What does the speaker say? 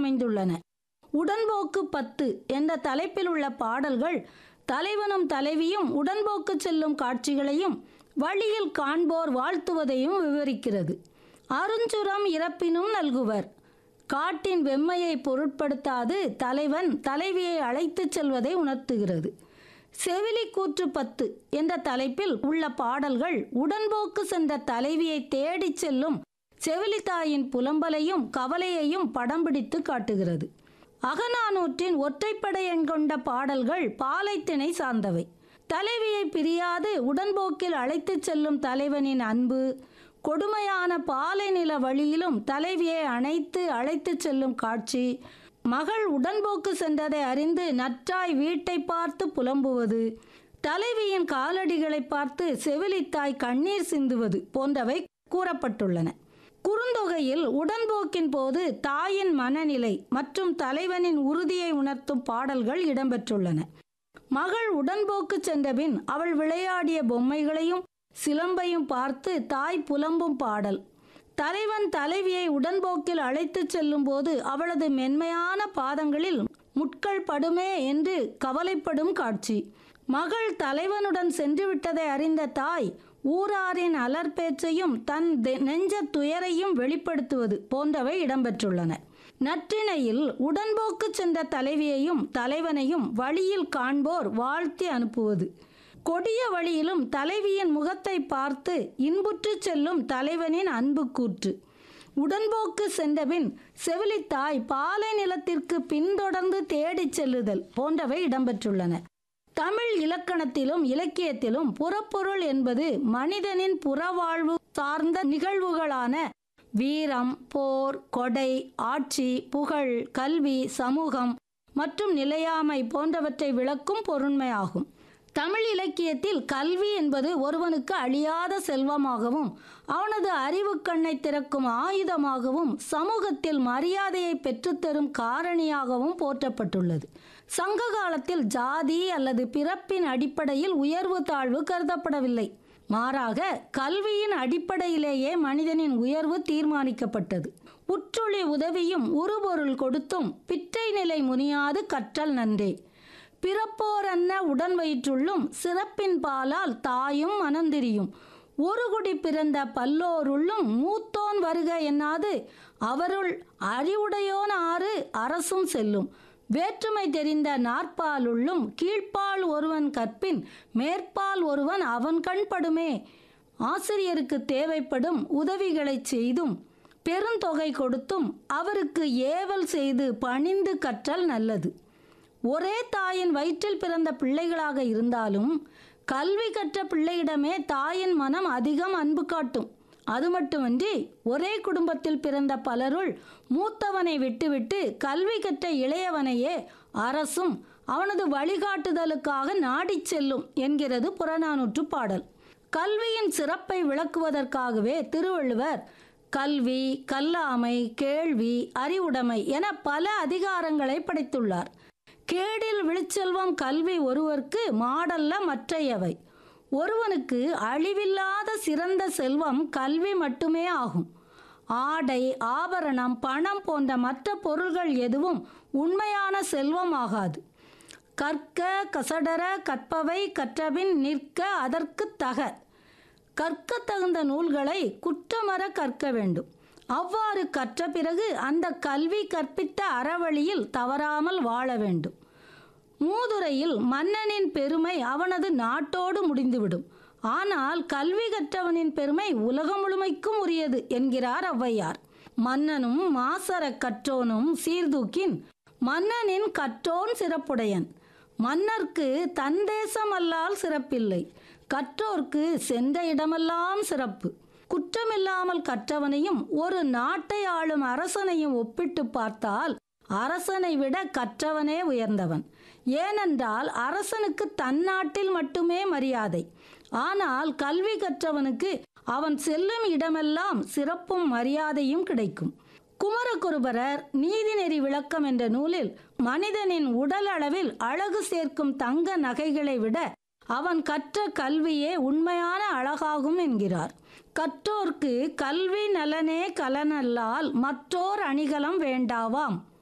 அமைந்துள்ளன உடன்போக்கு பத்து என்ற தலைப்பில் உள்ள பாடல்கள் தலைவனும் தலைவியும் உடன்போக்கு செல்லும் காட்சிகளையும் வழியில் காண்போர் வாழ்த்துவதையும் விவரிக்கிறது அருஞ்சுரம் இறப்பினும் நல்குவர் காட்டின் வெம்மையை பொருட்படுத்தாது தலைவன் தலைவியை அழைத்துச் செல்வதை உணர்த்துகிறது செவிலி கூற்று பத்து என்ற தலைப்பில் உள்ள பாடல்கள் உடன்போக்கு சென்ற தலைவியை தேடிச் செல்லும் செவிலித்தாயின் புலம்பலையும் கவலையையும் படம் பிடித்து காட்டுகிறது அகநானூற்றின் ஒற்றைப்படை எண் கொண்ட பாடல்கள் பாலைத்திணை சார்ந்தவை தலைவியை பிரியாது உடன்போக்கில் அழைத்துச் செல்லும் தலைவனின் அன்பு கொடுமையான பாலை நில வழியிலும் தலைவியை அணைத்து அழைத்துச் செல்லும் காட்சி மகள் உடன்போக்கு சென்றதை அறிந்து நற்றாய் வீட்டை பார்த்து புலம்புவது தலைவியின் காலடிகளை பார்த்து செவிலித்தாய் கண்ணீர் சிந்துவது போன்றவை கூறப்பட்டுள்ளன குறுந்தொகையில் உடன்போக்கின் போது தாயின் மனநிலை மற்றும் தலைவனின் உறுதியை உணர்த்தும் பாடல்கள் இடம்பெற்றுள்ளன மகள் உடன்போக்கு சென்றபின் அவள் விளையாடிய பொம்மைகளையும் சிலம்பையும் பார்த்து தாய் புலம்பும் பாடல் தலைவன் தலைவியை உடன்போக்கில் அழைத்துச் செல்லும் போது அவளது மென்மையான பாதங்களில் முட்கள் படுமே என்று கவலைப்படும் காட்சி மகள் தலைவனுடன் சென்று விட்டதை அறிந்த தாய் ஊராரின் அலர்பேச்சையும் தன் தெ- நெஞ்ச துயரையும் வெளிப்படுத்துவது போன்றவை இடம்பெற்றுள்ளன நற்றிணையில் உடன்போக்கு சென்ற தலைவியையும் தலைவனையும் வழியில் காண்போர் வாழ்த்தி அனுப்புவது கொடிய வழியிலும் தலைவியின் முகத்தை பார்த்து இன்புற்றுச் செல்லும் தலைவனின் அன்பு கூற்று உடன்போக்கு சென்றபின் செவிலித்தாய் பாலை நிலத்திற்கு பின்தொடர்ந்து தேடிச் செல்லுதல் போன்றவை இடம்பெற்றுள்ளன தமிழ் இலக்கணத்திலும் இலக்கியத்திலும் புறப்பொருள் என்பது மனிதனின் புறவாழ்வு சார்ந்த நிகழ்வுகளான வீரம் போர் கொடை ஆட்சி புகழ் கல்வி சமூகம் மற்றும் நிலையாமை போன்றவற்றை விளக்கும் பொருண்மையாகும் தமிழ் இலக்கியத்தில் கல்வி என்பது ஒருவனுக்கு அழியாத செல்வமாகவும் அவனது அறிவு கண்ணை திறக்கும் ஆயுதமாகவும் சமூகத்தில் மரியாதையை பெற்றுத்தரும் காரணியாகவும் போற்றப்பட்டுள்ளது சங்க காலத்தில் ஜாதி அல்லது பிறப்பின் அடிப்படையில் உயர்வு தாழ்வு கருதப்படவில்லை மாறாக கல்வியின் அடிப்படையிலேயே மனிதனின் உயர்வு தீர்மானிக்கப்பட்டது உற்றொளி உதவியும் உருபொருள் கொடுத்தும் பிற்றை நிலை முனியாது கற்றல் நன்றே பிறப்போரன்ன உடன் வயிற்றுள்ளும் சிறப்பின் பாலால் தாயும் மனந்திரியும் ஒரு குடி பிறந்த பல்லோருள்ளும் மூத்தோன் வருக என்னாது அவருள் அறிவுடையோன் ஆறு அரசும் செல்லும் வேற்றுமை தெரிந்த நாற்பாலுள்ளும் கீழ்ப்பால் ஒருவன் கற்பின் மேற்பால் ஒருவன் அவன் கண் படுமே ஆசிரியருக்கு தேவைப்படும் உதவிகளைச் செய்தும் பெருந்தொகை கொடுத்தும் அவருக்கு ஏவல் செய்து பணிந்து கற்றல் நல்லது ஒரே தாயின் வயிற்றில் பிறந்த பிள்ளைகளாக இருந்தாலும் கல்வி கற்ற பிள்ளையிடமே தாயின் மனம் அதிகம் அன்பு காட்டும் அது மட்டுமன்றி ஒரே குடும்பத்தில் பிறந்த பலருள் மூத்தவனை விட்டுவிட்டு கல்வி கற்ற இளையவனையே அரசும் அவனது வழிகாட்டுதலுக்காக நாடிச் செல்லும் என்கிறது புறநானூற்று பாடல் கல்வியின் சிறப்பை விளக்குவதற்காகவே திருவள்ளுவர் கல்வி கல்லாமை கேள்வி அறிவுடைமை என பல அதிகாரங்களை படைத்துள்ளார் கேடில் விழுச்செல்வம் கல்வி ஒருவர்க்கு மாடல்ல மற்றையவை ஒருவனுக்கு அழிவில்லாத சிறந்த செல்வம் கல்வி மட்டுமே ஆகும் ஆடை ஆபரணம் பணம் போன்ற மற்ற பொருள்கள் எதுவும் உண்மையான செல்வம் ஆகாது கற்க கசடர கற்பவை கற்றபின் நிற்க அதற்கு தக கற்க தகுந்த நூல்களை குற்றமற கற்க வேண்டும் அவ்வாறு கற்ற பிறகு அந்த கல்வி கற்பித்த அறவழியில் தவறாமல் வாழ வேண்டும் மூதுரையில் மன்னனின் பெருமை அவனது நாட்டோடு முடிந்துவிடும் ஆனால் கல்வி கற்றவனின் பெருமை உலகம் முழுமைக்கும் உரியது என்கிறார் ஔவையார் மன்னனும் மாசர கற்றோனும் சீர்தூக்கின் மன்னனின் கற்றோன் சிறப்புடையன் மன்னர்க்கு தன் தேசம் அல்லால் சிறப்பில்லை கற்றோர்க்கு சென்ற இடமெல்லாம் சிறப்பு குற்றமில்லாமல் கற்றவனையும் ஒரு நாட்டை ஆளும் அரசனையும் ஒப்பிட்டு பார்த்தால் அரசனை விட கற்றவனே உயர்ந்தவன் ஏனென்றால் அரசனுக்கு தன் நாட்டில் மட்டுமே மரியாதை ஆனால் கல்வி கற்றவனுக்கு அவன் செல்லும் இடமெல்லாம் சிறப்பும் மரியாதையும் கிடைக்கும் குமரகுருபரர் நீதிநெறி விளக்கம் என்ற நூலில் மனிதனின் உடல் அளவில் அழகு சேர்க்கும் தங்க நகைகளை விட அவன் கற்ற கல்வியே உண்மையான அழகாகும் என்கிறார் கற்றோர்க்கு கல்வி நலனே கலனல்லால் மற்றோர் அணிகலம் வேண்டாவாம்